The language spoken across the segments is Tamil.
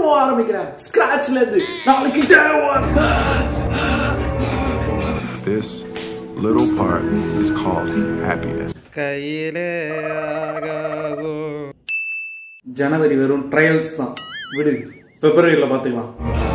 திரும்ப ஆரம்பிக்கிறேன் ஸ்கிராச்ல இருந்து நாளைக்கு day one. This little part is called happiness. கையிலே ஆகாதோ ஜனவரி வெறும் ட்ரையல்ஸ் தான் விடு பிப்ரவரியில பாத்துக்கலாம்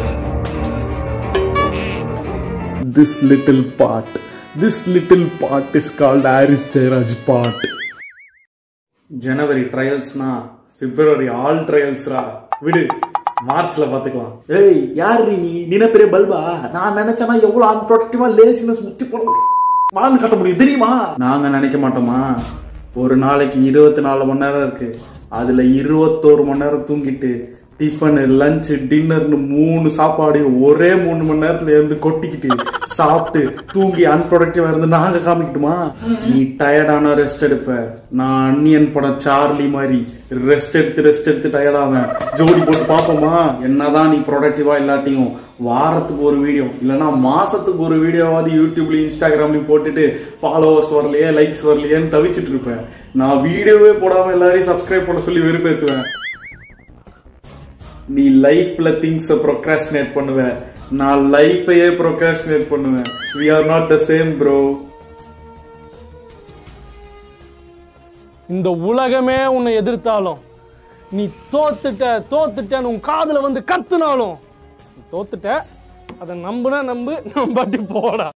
this little part this little part is called Harris Jayaraj part ஜனவரி ட்ரையல்ஸ்னா பிப்ரவரி ஆல் ட்ரையல்ஸ்ரா விடு மார்ச்ல பாத்துக்கலாம் ஏய் யார் நீ நின பெரிய பல்பா நான் நினைச்சேனா எவ்வளவு அன்ப்ரொடக்டிவா லேசினஸ் முத்தி போட வாழ்ந்து காட்ட முடியும் தெரியுமா நாங்க நினைக்க மாட்டோமா ஒரு நாளைக்கு இருபத்தி நாலு மணி நேரம் இருக்கு அதுல இருபத்தோரு மணி நேரம் தூங்கிட்டு டிஃபனு லஞ்ச் டின்னர்னு மூணு சாப்பாடு ஒரே மூணு மணி நேரத்துல இருந்து கொட்டிக்கிட்டு சாப்பிட்டு தூங்கி அன்ப்ரொடக்டிவா இருந்து நாங்க காமிக்கட்டுமா நீ டயர்டான ரெஸ்ட் எடுப்ப நான் அன்னியன் படம் சார்லி மாதிரி ரெஸ்ட் எடுத்து ரெஸ்ட் எடுத்து டயர்டாவேன் ஜோடி போட்டு பாப்போமா என்னதான் நீ ப்ரொடக்டிவா இல்லாட்டியும் வாரத்துக்கு ஒரு வீடியோ இல்லைன்னா மாசத்துக்கு ஒரு வீடியோவாவது யூடியூப்லயும் இன்ஸ்டாகிராம்லயும் போட்டுட்டு ஃபாலோவர்ஸ் வரலையே லைக்ஸ் வரலையேன்னு தவிச்சிட்டு இருப்பேன் நான் வீடியோவே போடாம எல்லாரையும் சப்ஸ்கிரைப் பண்ண சொல்லி வெறுப்பேத்துவேன் நீ லைஃப்ல திங்ஸ் ப்ரொக்ராஸ்டினேட் பண்ணுவ நான் லைஃபையே ப்ரொக்ராஸ்டினேட் பண்ணுவேன் we are not the same bro இந்த உலகமே உன்னை எதிர்த்தாலும் நீ தோத்துட்ட தோத்துட்டன்னு உன் காதுல வந்து கத்துனாலும் நீ தோத்துட்ட அதை நம்புனா நம்பு நம்பாட்டி போடா